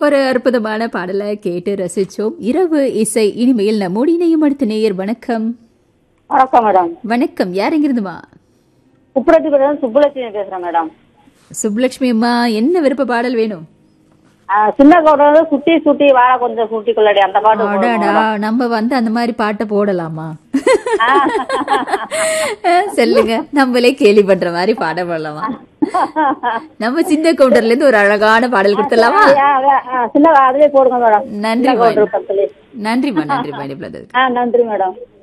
ஒரு அற்புதமான பாடலை கேட்டு ரசிச்சோம் இரவு இசை இனிமையில் நம்மோடு இணையும் அடுத்த நேயர் வணக்கம் வணக்கம் மேடம் வணக்கம் யார் எங்கிருந்துமா உப்புரத்திபுரம் சுப்புலட்சுமி பேசுறேன் மேடம் சுப்புலட்சுமி அம்மா என்ன விருப்ப பாடல் வேணும் ஆ, சின்ன கோட்டை வந்து சுட்டி சுட்டி வாழ கொஞ்சம் சுட்டி கொள்ளடி அந்த பாட்டு போடுங்க அடாடா மேடம். நம்ம வந்து அந்த மாதிரி பாட்டை போடலாமா சொல்லுங்க நம்மளே கேலி பண்ற மாதிரி பாட போடலாமா நம்ம சின்ன கவுண்டர்ல இருந்து ஒரு அழகான பாடல் கொடுத்துடலாமா ஆ, ஆ, சின்ன அதுலயே போடுங்க மேடம் நன்றி சின்ன கவுண்டர் பக்கத்துலயே. நன்றிமா நன்றிமா இவ்வளவு ஆ நன்றி மேடம்